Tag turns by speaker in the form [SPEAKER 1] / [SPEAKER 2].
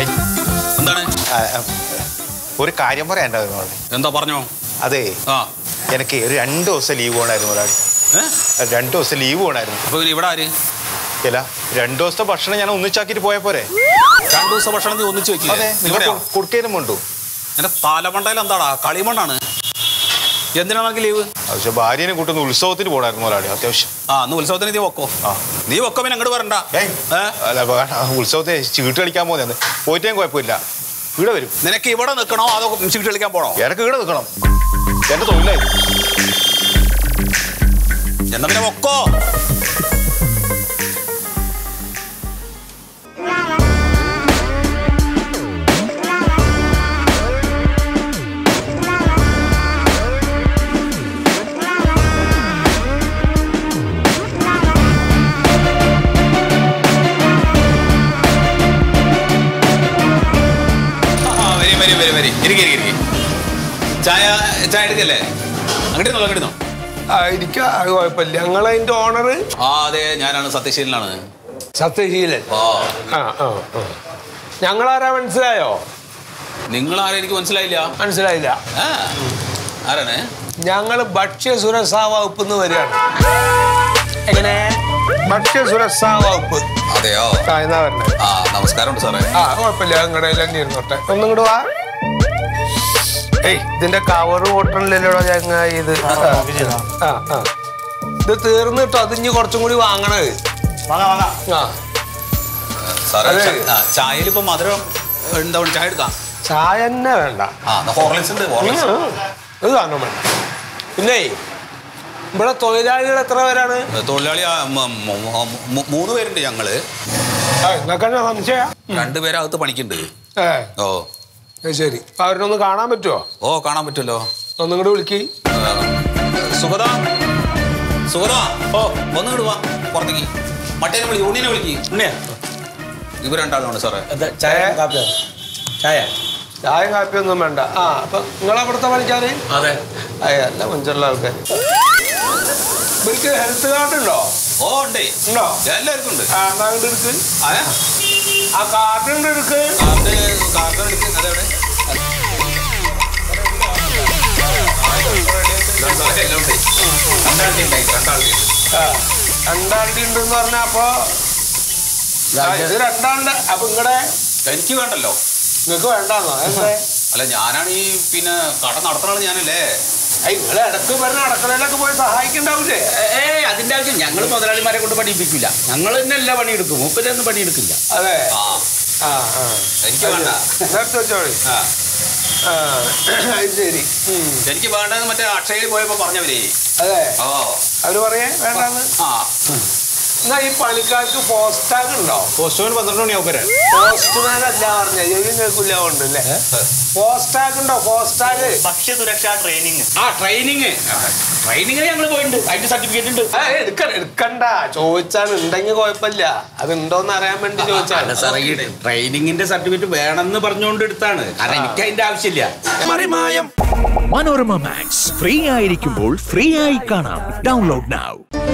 [SPEAKER 1] I,
[SPEAKER 2] എന്താണ്
[SPEAKER 1] ആ, ആ, ഒരു കാര്യം പറയാനുണ്ടായിരുന്നു അവിടെ
[SPEAKER 2] എന്താ പറഞ്ഞോ
[SPEAKER 1] അതെ
[SPEAKER 2] ആ
[SPEAKER 1] എനിക്ക് ഒരു രണ്ട് ദിവസം ലീവ് വേണമായിരുന്നു ഒരാൾ
[SPEAKER 2] ഏ
[SPEAKER 1] രണ്ട് ദിവസം ലീവ് വേണമായിരുന്നു
[SPEAKER 2] അപ്പൊ പിന്നെ ഇവിടെ ആര്
[SPEAKER 1] ഇല്ല രണ്ട് ദിവസത്തെ ഭക്ഷണം ഞാൻ ഒന്നിച്ചാക്കിയിട്ട് പോയാൽ പോരെ
[SPEAKER 2] രണ്ടു ദിവസം ഭക്ഷണം നീ ഒന്നിച്ച്
[SPEAKER 1] അതെ
[SPEAKER 2] വെക്കില്ലേ
[SPEAKER 1] നിങ്ങൾ
[SPEAKER 2] ഇവിടെയോ
[SPEAKER 1] കൊടുക്കേനും കൊണ്ടു
[SPEAKER 2] എന്റെ തലമണ്ടയിൽ എന്താടാ കളിമണ്ണാണ് എന്തിനാ നമുക്ക് ലീവ്
[SPEAKER 1] പക്ഷെ ഭാര്യനെ കൂട്ടുന്ന ഉത്സവത്തിന് പോകണമായിരുന്നു ഒരാൾ അത്യാവശ്യം
[SPEAKER 2] ആ അന്ന് ഉത്സവത്തിന് നീ വെക്കോ
[SPEAKER 1] ആ.
[SPEAKER 2] നീ വെക്കോ പിന്നെ അങ്ങോട്ട് വരണ്ട
[SPEAKER 1] ഏയ്
[SPEAKER 2] ഏ?
[SPEAKER 1] അല്ല വേണ്ട, ഉത്സവത്തെ ചീട്ട് കളിക്കാൻ പോകുന്നത് പോയിട്ടേ കുഴപ്പമില്ല ഇവിടെ വരും
[SPEAKER 2] നിനക്ക് ഇവിടെ നിൽക്കണോ അതോ ചീട്ട് കളിക്കാൻ പോണോ
[SPEAKER 1] എനിക്ക് ഇവിടെ നിൽക്കണം എന്റെ തൊഴിലായി
[SPEAKER 2] എന്നാ പിന്നെ വെക്കോ ആ, വരി വരി വരി വരി ഇരിക്കി ഇരിക്കി ഇരിക്കി ചായ ചായ എടുക്കല്ലേ അങ്ങോട്ട് ഇരുന്നോ അങ്ങോട്ട് ഇരുന്നോ
[SPEAKER 3] എനിക്ക് അത് കുഴപ്പമില്ല ഞങ്ങൾ അതിന്റെ ഓണർ
[SPEAKER 2] ആ അതെ ഞാനാണ് സത്യശീലനാണ്
[SPEAKER 3] സത്യശീലൻ
[SPEAKER 2] ഓ
[SPEAKER 3] ആ ആ ആ ഞങ്ങളാരാ മനസ്സിലായോ
[SPEAKER 2] നിങ്ങൾ ആരും എനിക്ക് മനസ്സിലായില്ല
[SPEAKER 3] മനസ്സിലായില്ല
[SPEAKER 2] ആ, ആരാണ്
[SPEAKER 3] ഞങ്ങൾ ഭക്ഷ്യ സുരക്ഷാ വകുപ്പ് നിന്ന് വരികയാണ് എങ്ങനെ ഭക്ഷ്യ സുരക്ഷാ വകുപ്പ്
[SPEAKER 2] അതെയോ
[SPEAKER 3] ആ എന്നാ പറഞ്ഞത്
[SPEAKER 2] ആ നമസ്കാരമുണ്ട് സാറേ
[SPEAKER 3] ആ കുഴപ്പമില്ല നിങ്ങളുടെ തന്നെ ഇരുന്നോട്ടെ ഒന്നും ഇങ്ങോട്ട് വാ ഏയ് ഇതിന്റെ കവർ ഓട്ടണില്ലല്ലോ ഞങ്ങ ഇത് ആ ആ ഇത് തീർന്നിട്ടോ അത് ഇനി കുറച്ചും കൂടി വാങ്ങണത് ആ
[SPEAKER 2] സാറേ
[SPEAKER 3] അതെ.
[SPEAKER 2] ചായയിൽ ഇപ്പൊ മധുരം ഉണ്ടാവും ചായ എടുക്കാം
[SPEAKER 3] ചായ തന്നെ വേണ്ട
[SPEAKER 2] ആ എന്നാ ഹോർലിക്സ് ഉണ്ട് ഹോർലിക്സ്
[SPEAKER 3] ഇത് കാണാൻ വേണ്ട പിന്നെ ഇവിടെ തൊഴിലാളികൾ എത്ര പേരാണ്
[SPEAKER 2] തൊഴിലാളി ആ, മ- മ- മ- മ- മൂന്ന് പേരുണ്ട് ഞങ്ങള്
[SPEAKER 3] നിങ്ങൾക്ക് തന്നെ സംശയ
[SPEAKER 2] രണ്ടുപേരകത്ത് പണിക്കുണ്ട്
[SPEAKER 3] ഏ
[SPEAKER 2] ഓ
[SPEAKER 3] അത് ശരി അപ്പൊ അവരിനൊന്ന് കാണാൻ പറ്റുമോ
[SPEAKER 2] ഓ കാണാൻ പറ്റുമല്ലോ
[SPEAKER 3] ഒന്നും കൂടെ വിളിക്ക്
[SPEAKER 2] ആ, സുഗത സുഗത ഓ ഒന്ന് വിടുവാ പുറത്തേക്ക് മട്ടേനെ വിളിക്ക് ഉണ്ണിനെ വിളിക്ക് ഉണ്ണിയാ ഇവർ രണ്ടാളുമാണ് സാറേ
[SPEAKER 3] ചായ ചായ ചായ കാപ്പിയൊന്നും വേണ്ട ആ അപ്പൊ നിങ്ങളവിടുത്തെ പണിക്കാര്
[SPEAKER 2] അതെ
[SPEAKER 3] അയ്യ അല്ല മുഞ്ചുള്ള ആൾക്കാർ ഇവർക്ക് ഹെൽത്ത് കാർഡ് ഉണ്ടോ
[SPEAKER 2] ഓ ഉണ്ടേ
[SPEAKER 3] ഉണ്ടോ
[SPEAKER 2] എല്ലാവർക്കും ഉണ്ട്
[SPEAKER 3] ആ എന്നാ അങ്ങോട്ട് എടുക്ക്
[SPEAKER 2] ആ
[SPEAKER 3] ആ കാർഡ് ഉണ്ട് എടുക്ക്
[SPEAKER 2] കാർഡ് കാർഡ് എടുക്ക് അതെവിടെ രണ്ടാളുടെ എല്ലാം ഉണ്ട് രണ്ടാളുടെ ഉണ്ടായി രണ്ടാളുടെ
[SPEAKER 3] ആ, രണ്ടാളുടെ ഉണ്ടെന്ന് പറഞ്ഞ അപ്പൊ ആ, ഇത് രണ്ടാളുടെ അപ്പൊ നിങ്ങടെ
[SPEAKER 2] എനിക്ക് വേണ്ടല്ലോ
[SPEAKER 3] നിങ്ങക്ക് വേണ്ടാന്നോ എന്തേ
[SPEAKER 2] അല്ല ഞാനാണ് ഈ പിന്നെ കട നടത്തണത് ഞാനല്ലേ
[SPEAKER 3] നിങ്ങൾ ഇടക്ക് പറഞ്ഞ അടുക്കളയിലൊക്കെ പോയി സഹായിക്കണ്ടാവില്ലേ
[SPEAKER 4] ഏ അതിന്റെ ആവശ്യം ഞങ്ങൾ മുതലാളിമാരെ കൊണ്ട് പണിയിപ്പിക്കില്ല ഞങ്ങൾ തന്നെ എല്ലാ പണിയെടുക്കും മുപ്പതൊന്നും പണിയെടുക്കില്ല
[SPEAKER 3] അതെ
[SPEAKER 2] ആ
[SPEAKER 3] ആ ആ
[SPEAKER 2] എനിക്ക് വേണ്ട
[SPEAKER 3] നേരത്തെ വെച്ചോളി
[SPEAKER 2] ആ
[SPEAKER 3] ആ അത് ശരി ഉം.
[SPEAKER 2] എനിക്ക് വേണ്ടത് മറ്റേ അക്ഷയയിൽ പോയപ്പോ പറഞ്ഞവരേ
[SPEAKER 3] അതെ
[SPEAKER 2] ഓ
[SPEAKER 3] അവര് പറയേ വേണ്ടാന്ന്
[SPEAKER 2] ആ
[SPEAKER 3] എന്നാ ഈ പണിക്കാർക്ക് പോസ്റ്റാഗ് ഉണ്ടോ
[SPEAKER 1] പോസ്റ്റ്മാൻ പന്ത്രണ്ട് മണിയാവും വരാൻ
[SPEAKER 3] പോസ്റ്റ്മാൻ അല്ല പറഞ്ഞ ചെവി കേൾക്കില്ല ഉണ്ടല്ലേ പോസ്റ്റാഗ് ഉണ്ടോ പോസ്റ്റാഗ്
[SPEAKER 5] ഭക്ഷ്യസുരക്ഷാ ട്രെയിനിങ്
[SPEAKER 4] ആ ട്രെയിനിങ് ട്രെയിനിങ്ങിന് ഞങ്ങൾ പോയിട്ടുണ്ട് അതിന്റെ സർട്ടിഫിക്കറ്റ് ഉണ്ട്
[SPEAKER 3] ആ, എടുക്ക എടുക്കണ്ട ചോദിച്ചാൽ ഉണ്ടെങ്കിൽ കുഴപ്പമില്ല അത് ഉണ്ടോന്ന് അറിയാൻ വേണ്ടി ചോദിച്ചാൽ
[SPEAKER 4] അല്ല സാറേ ഈ ട്രെയിനിങ്ങിന്റെ സർട്ടിഫിക്കറ്റ് വേണമെന്ന് പറഞ്ഞുകൊണ്ട് എടുത്താണ് കാരണം എനിക്ക് അതിന്റെ ആവശ്യമില്ല
[SPEAKER 6] മനോരമ മാക്സ് ഫ്രീ ആയിരിക്കുമ്പോൾ ഫ്രീ ആയി കാണാം ഡൗൺലോഡ് now